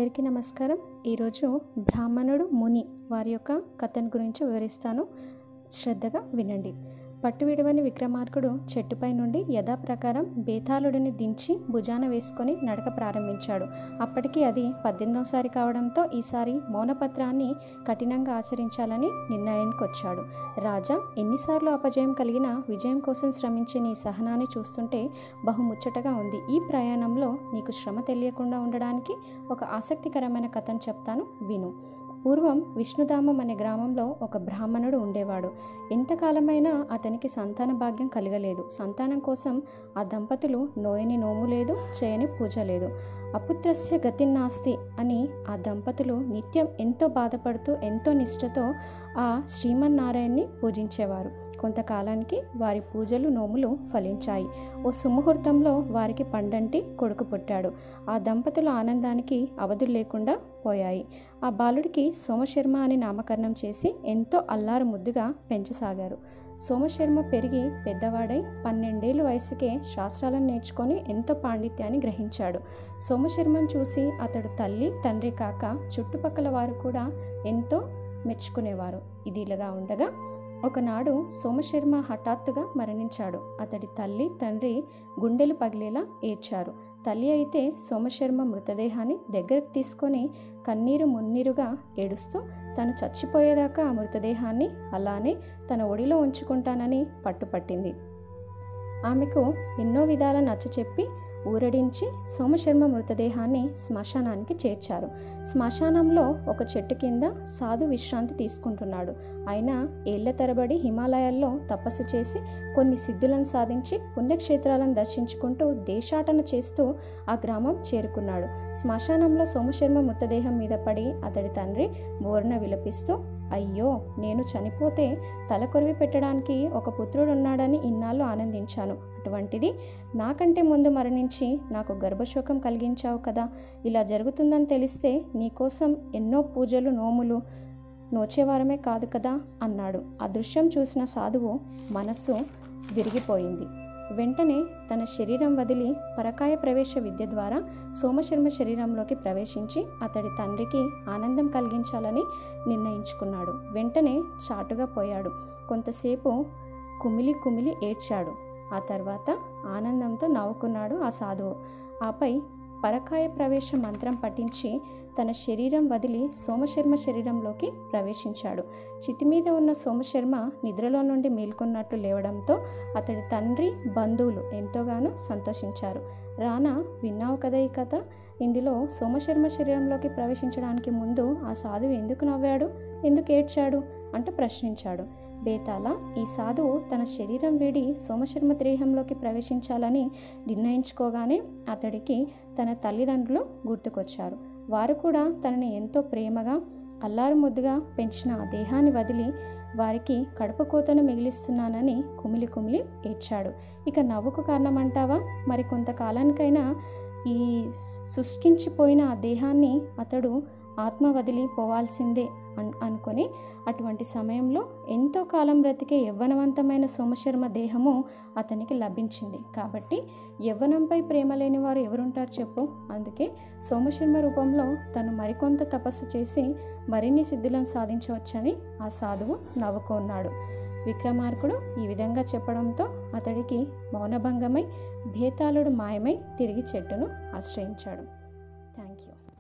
అందరికీ నమస్కారం ఈరోజు బ్రాహ్మణుడు ముని వారి యొక్క కథను గురించి వివరిస్తాను శ్రద్ధగా వినండి పట్టు విడవని విక్రమార్కుడు చెట్టుపై నుండి యథాప్రకారం బేతాళుడిని దించి భుజాన వేసుకొని నడక ప్రారంభించాడు అప్పటికి అది పద్దెనిమిదవసారి కావడంతో ఈసారి మౌనపత్రాన్ని కఠినంగా ఆచరించాలని నిర్ణయానికి వచ్చాడు రాజా ఎన్నిసార్లు అపజయం కలిగినా విజయం కోసం శ్రమించే నీ సహనాన్ని చూస్తుంటే బహుముచ్చటగా ఉంది ఈ ప్రయాణంలో నీకు శ్రమ తెలియకుండా ఉండడానికి ఒక ఆసక్తికరమైన కథను చెప్తాను విను పూర్వం విష్ణుధామం అనే గ్రామంలో ఒక బ్రాహ్మణుడు ఉండేవాడు ఎంతకాలమైనా అతనికి సంతాన భాగ్యం కలగలేదు సంతానం కోసం ఆ దంపతులు నోయని నోము లేదు చేయని పూజ లేదు అపుత్రస్య గతిన్నాస్తి అని ఆ దంపతులు నిత్యం ఎంతో బాధపడుతూ ఎంతో నిష్ఠతో ఆ శ్రీమన్నారాయణ్ణి పూజించేవారు కొంతకాలానికి వారి పూజలు నోములు ఫలించాయి ఓ సుముహూర్తంలో వారికి పండంటి కొడుకు పుట్టాడు ఆ దంపతుల ఆనందానికి అవధులు లేకుండా పోయాయి ఆ బాలుడికి సోమశర్మ అని నామకరణం చేసి ఎంతో అల్లారు ముద్దుగా పెంచసాగారు సోమశర్మ పెరిగి పెద్దవాడై పన్నెండేళ్ళ వయసుకే శాస్త్రాలను నేర్చుకొని ఎంతో పాండిత్యాన్ని గ్రహించాడు సోమశర్మను చూసి అతడు తల్లి తండ్రి కాక చుట్టుపక్కల వారు కూడా ఎంతో మెచ్చుకునేవారు ఇది ఇలాగా ఉండగా ఒకనాడు సోమశర్మ హఠాత్తుగా మరణించాడు అతడి తల్లి తండ్రి గుండెలు పగిలేలా ఏడ్చారు తల్లి అయితే సోమశర్మ మృతదేహాన్ని దగ్గరకు తీసుకొని కన్నీరు మున్నీరుగా ఏడుస్తూ తను చచ్చిపోయేదాకా ఆ మృతదేహాన్ని అలానే తన ఒడిలో ఉంచుకుంటానని పట్టుపట్టింది ఆమెకు ఎన్నో విధాల నచ్చచెప్పి ఊరడించి సోమశర్మ మృతదేహాన్ని శ్మశానానికి చేర్చారు శ్మశానంలో ఒక చెట్టు కింద సాధు విశ్రాంతి తీసుకుంటున్నాడు ఆయన ఏళ్ల తరబడి హిమాలయాల్లో తపస్సు చేసి కొన్ని సిద్ధులను సాధించి పుణ్యక్షేత్రాలను దర్శించుకుంటూ దేశాటన చేస్తూ ఆ గ్రామం చేరుకున్నాడు శ్మశానంలో సోమశర్మ మృతదేహం మీద పడి అతడి తండ్రి బోర్న విలపిస్తూ అయ్యో నేను చనిపోతే తల కొరివి పెట్టడానికి ఒక పుత్రుడు ఉన్నాడని ఇన్నాళ్ళు ఆనందించాను అటువంటిది నాకంటే ముందు మరణించి నాకు గర్భశోకం కలిగించావు కదా ఇలా జరుగుతుందని తెలిస్తే నీకోసం ఎన్నో పూజలు నోములు నోచేవారమే కాదు కదా అన్నాడు ఆ దృశ్యం చూసిన సాధువు మనస్సు విరిగిపోయింది వెంటనే తన శరీరం వదిలి పరకాయ ప్రవేశ విద్య ద్వారా సోమశర్మ శరీరంలోకి ప్రవేశించి అతడి తండ్రికి ఆనందం కలిగించాలని నిర్ణయించుకున్నాడు వెంటనే చాటుగా పోయాడు కొంతసేపు కుమిలి కుమిలి ఏడ్చాడు ఆ తర్వాత ఆనందంతో నవ్వుకున్నాడు ఆ సాధువు ఆపై పరకాయ ప్రవేశ మంత్రం పఠించి తన శరీరం వదిలి సోమశర్మ శరీరంలోకి ప్రవేశించాడు చితి మీద ఉన్న సోమశర్మ నిద్రలో నుండి మేల్కొన్నట్లు లేవడంతో అతడి తండ్రి బంధువులు ఎంతోగానో సంతోషించారు రానా విన్నావు కదా ఈ కథ ఇందులో సోమశర్మ శరీరంలోకి ప్రవేశించడానికి ముందు ఆ సాధువు ఎందుకు నవ్వాడు ఎందుకు ఏడ్చాడు అంటూ ప్రశ్నించాడు బేతాళ ఈ సాధువు తన శరీరం వీడి సోమశర్మ దేహంలోకి ప్రవేశించాలని నిర్ణయించుకోగానే అతడికి తన తల్లిదండ్రులు గుర్తుకొచ్చారు వారు కూడా తనని ఎంతో ప్రేమగా అల్లారు ముద్దుగా పెంచిన ఆ దేహాన్ని వదిలి వారికి కడుపు కోతను మిగిలిస్తున్నానని కుమిలి కుమిలి ఏడ్చాడు ఇక నవ్వుకు కారణమంటావా మరి కొంతకాలానికైనా ఈ శుష్కించిపోయిన ఆ దేహాన్ని అతడు ఆత్మ వదిలి పోవాల్సిందే అన్ అనుకొని అటువంటి సమయంలో ఎంతో కాలం బ్రతికే యవ్వనవంతమైన సోమశర్మ దేహము అతనికి లభించింది కాబట్టి యవ్వనంపై ప్రేమ లేని వారు ఎవరుంటారు చెప్పు అందుకే సోమశర్మ రూపంలో తను మరికొంత తపస్సు చేసి మరిన్ని సిద్ధులను సాధించవచ్చని ఆ సాధువు నవ్వుకున్నాడు విక్రమార్కుడు ఈ విధంగా చెప్పడంతో అతడికి మౌనభంగమై భేతాళుడు మాయమై తిరిగి చెట్టును ఆశ్రయించాడు థ్యాంక్ యూ